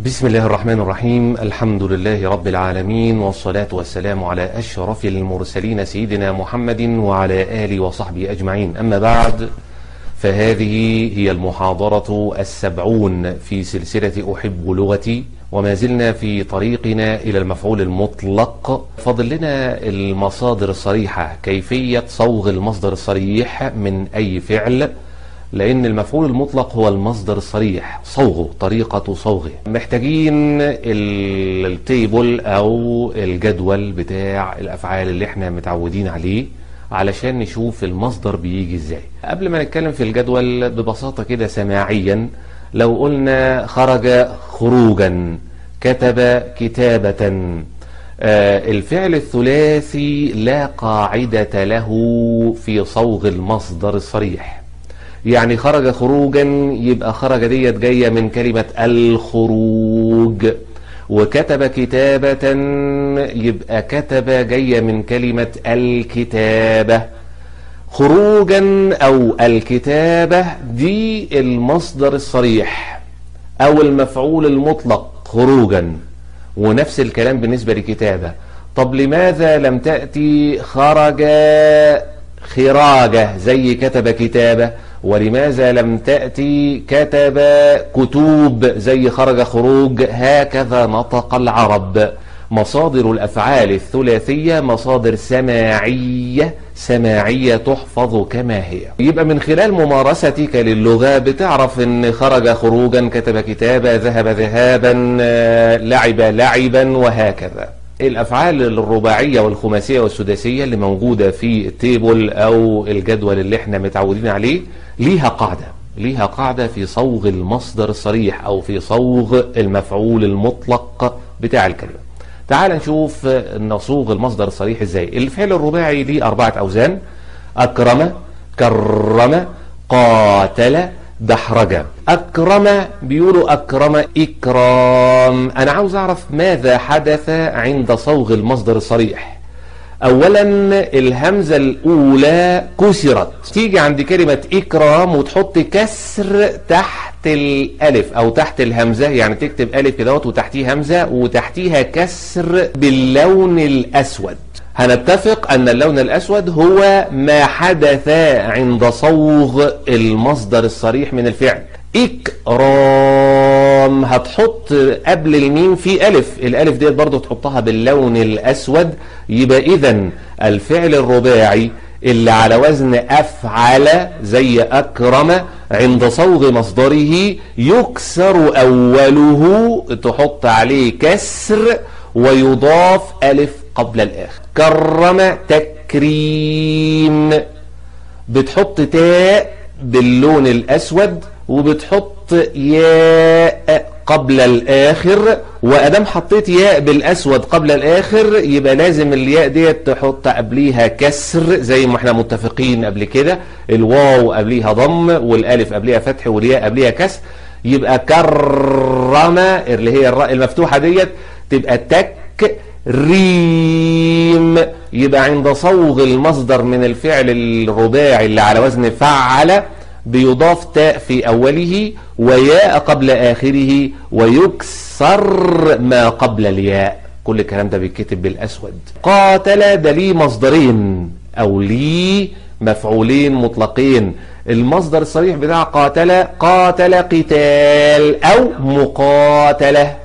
بسم الله الرحمن الرحيم الحمد لله رب العالمين والصلاة والسلام على أشرف المرسلين سيدنا محمد وعلى آله وصحبه أجمعين أما بعد فهذه هي المحاضرة السبعون في سلسلة أحب لغتي وما زلنا في طريقنا إلى المفعول المطلق فضل لنا المصادر الصريحة كيفية صوغ المصدر الصريح من أي فعل لأن المفعول المطلق هو المصدر الصريح صوغه طريقة صوغه محتاجين التيبل أو الجدول بتاع الأفعال اللي احنا متعودين عليه علشان نشوف المصدر بيجي ازاي قبل ما نتكلم في الجدول ببساطة كده سماعيا لو قلنا خرج خروجا كتب كتابة آه الفعل الثلاثي لا قاعدة له في صوغ المصدر الصريح يعني خرج خروجا يبقى خرج ديت جاية من كلمة الخروج وكتب كتابة يبقى كتب جاية من كلمة الكتابة خروجا أو الكتابة دي المصدر الصريح أو المفعول المطلق خروجا ونفس الكلام بالنسبة لكتابة طب لماذا لم تأتي خرج خراجة زي كتب كتابة ولماذا لم تأتي كتب كتوب زي خرج خروج هكذا نطق العرب مصادر الأفعال الثلاثية مصادر سماعية سماعية تحفظ كما هي يبقى من خلال ممارستك للغة بتعرف ان خرج خروجا كتب كتابا ذهب ذهابا لعب لعبا وهكذا الأفعال الرباعية والخماسية والسداسية اللي موجودة في التيبل أو الجدول اللي احنا متعودين عليه ليها قاعدة ليها قاعدة في صوغ المصدر الصريح أو في صوغ المفعول المطلق بتاع الكلمة تعال نشوف نصوغ المصدر الصريح ازاي الفعل الرباعي ليه أربعة أوزان أكرم كرم قاتل دحرج أكرم بيقولوا أكرم إكرام أنا عاوز أعرف ماذا حدث عند صوغ المصدر الصريح أولا الهمزة الأولى كسرت تيجي عند كلمة إكرام وتحط كسر تحت الألف أو تحت الهمزة يعني تكتب ألف كده وتحتيه همزة وتحتيها كسر باللون الأسود هنتفق أن اللون الأسود هو ما حدث عند صوغ المصدر الصريح من الفعل إكرام هتحط قبل الميم في ألف الألف ديت برضو تحطها باللون الأسود يبقى إذا الفعل الرباعي اللي على وزن أفعل زي أكرم عند صوغ مصدره يكسر أوله تحط عليه كسر ويضاف ألف قبل الآخر كرم تكريم بتحط تاء باللون الأسود وبتحط ياء قبل الآخر وأدام حطيت ياء بالأسود قبل الآخر يبقى لازم الياء ديت تحط قبليها كسر زي ما احنا متفقين قبل كده الواو قبليها ضم والألف قبليها فتح والياء قبليها كسر يبقى كرم اللي هي الراء المفتوحة ديت تبقى تك ريم يبقى عند صوغ المصدر من الفعل الرباعي اللي على وزن فعل بيضاف تاء في أوله وياء قبل آخره ويكسر ما قبل الياء كل الكلام ده بيتكتب بالأسود قاتل ده ليه مصدرين أو ليه مفعولين مطلقين المصدر الصريح بتاع قاتل قاتل قتال أو مقاتلة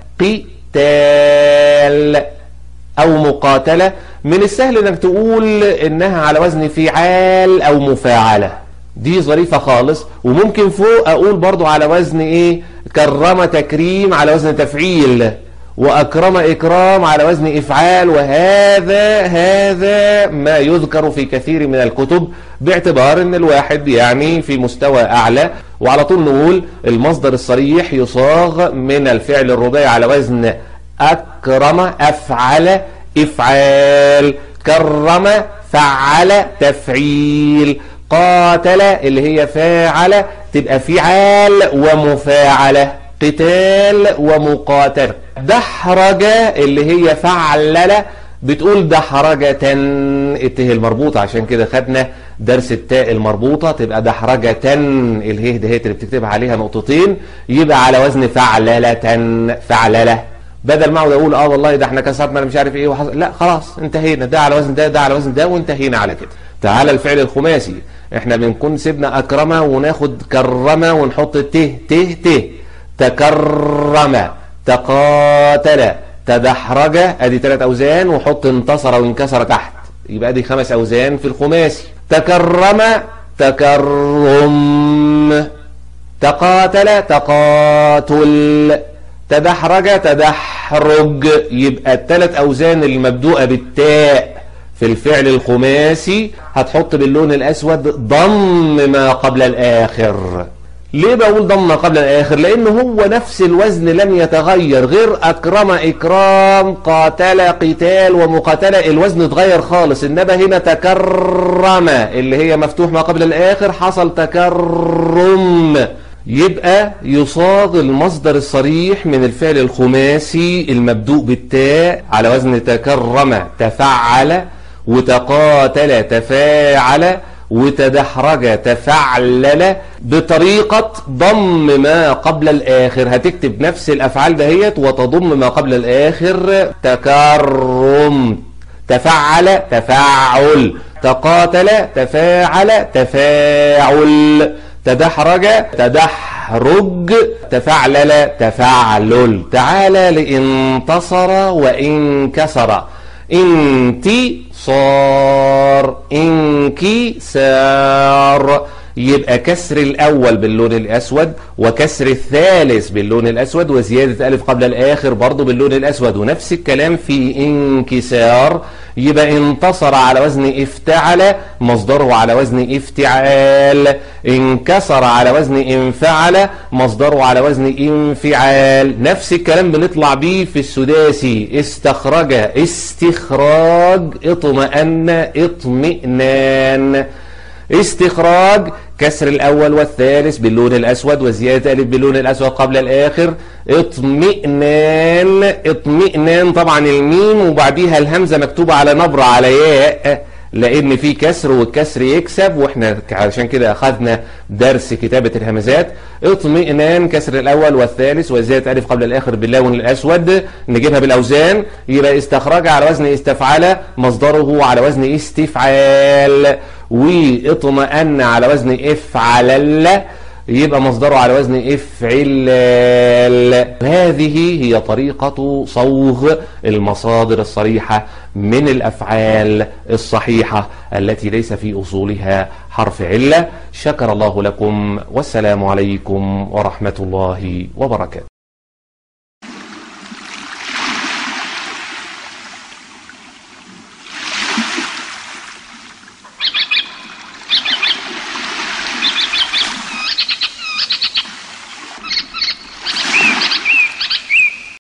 قتال أو مقاتلة من السهل انك تقول انها على وزن فعال او مفاعلة دي ظريفة خالص وممكن فوق اقول برضو على وزن ايه كرم تكريم على وزن تفعيل واكرم اكرام على وزن افعال وهذا هذا ما يذكر في كثير من الكتب باعتبار ان الواحد يعني في مستوى اعلى وعلى طول نقول المصدر الصريح يصاغ من الفعل الرباعي على وزن أكرم أفعل إفعال كرم فعل تفعيل قاتل اللي هي فاعل تبقى فعال ومفاعلة قتال ومقاتل دحرج اللي هي فعلل بتقول دحرجة الته المربوطة عشان كده خدنا درس التاء المربوطة تبقى دحرجة اله دهيت اللي بتكتبها عليها نقطتين يبقى على وزن فعللة فعللة بدل ما اقعد اقول اه والله ده احنا كسرنا مش عارف ايه وحصل لا خلاص انتهينا ده على وزن ده ده على وزن ده وانتهينا على كده تعالى الفعل الخماسي احنا بنكون سيبنا اكرمه وناخد كرمه ونحط ت ت ت تكرم تقاتل تدحرج ادي ثلاث اوزان وحط انتصر وانكسر تحت يبقى دي خمس اوزان في الخماسي تكرم تكرم تقاتل تقاتل تدحرج تدحرج يبقى الثلاث اوزان المبدوءه بالتاء في الفعل الخماسي هتحط باللون الاسود ضم ما قبل الاخر ليه بقول ضم قبل الآخر لأن هو نفس الوزن لم يتغير غير أكرم إكرام قاتل قتال ومقاتلة الوزن اتغير خالص إنما هنا تكرم اللي هي مفتوح ما قبل الآخر حصل تكرم يبقى يصاغ المصدر الصريح من الفعل الخماسي المبدوء بالتاء على وزن تكرم تفعل وتقاتل تفاعل وتدحرج تفعلل بطريقة ضم ما قبل الآخر هتكتب نفس الأفعال دهيت وتضم ما قبل الآخر تكرم تفعل تفاعل تقاتل تفاعل تفاعل تدحرج تدحرج تفعلل تفعلل تعالى لانتصر وانكسر انتصار انكسار يبقى كسر الأول باللون الأسود وكسر الثالث باللون الأسود وزيادة ألف قبل الآخر برضو باللون الأسود ونفس الكلام في انكسار يبقى انتصر على وزن افتعل مصدره على وزن افتعال انكسر على وزن انفعل مصدره على وزن انفعال نفس الكلام بنطلع بيه في السداسي استخرج استخراج اطمأن اطمئنان استخراج كسر الأول والثالث باللون الأسود وزيادة ألف باللون الأسود قبل الآخر اطمئنان اطمئنان طبعا الميم وبعديها الهمزة مكتوبة على نبرة على ياء لان في كسر والكسر يكسب واحنا عشان كده اخذنا درس كتابة الهمزات اطمئنان كسر الاول والثالث وزيادة الف قبل الاخر باللون الاسود نجيبها بالاوزان يبقى استخرج على وزن استفعل مصدره على وزن استفعال واطمأن على وزن افعلل يبقى مصدره على وزن افعل هذه هي طريقة صوغ المصادر الصريحة من الأفعال الصحيحة التي ليس في أصولها حرف علة شكر الله لكم والسلام عليكم ورحمة الله وبركاته